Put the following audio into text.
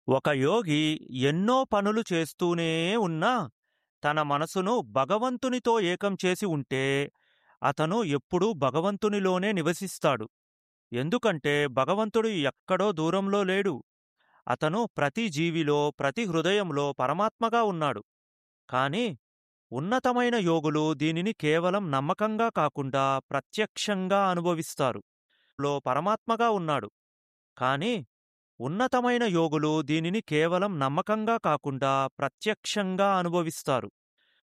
ఒక యోగి ఎన్నో పనులు చేస్తూనే ఉన్నా తన మనసును భగవంతునితో ఏకం చేసి ఉంటే అతను ఎప్పుడూ భగవంతునిలోనే నివసిస్తాడు ఎందుకంటే భగవంతుడు ఎక్కడో దూరంలో లేడు అతను ప్రతి జీవిలో ప్రతి హృదయంలో పరమాత్మగా ఉన్నాడు కాని ఉన్నతమైన యోగులు దీనిని కేవలం నమ్మకంగా కాకుండా ప్రత్యక్షంగా అనుభవిస్తారు లో పరమాత్మగా ఉన్నాడు కాని ఉన్నతమైన యోగులు దీనిని కేవలం నమ్మకంగా కాకుండా ప్రత్యక్షంగా అనుభవిస్తారు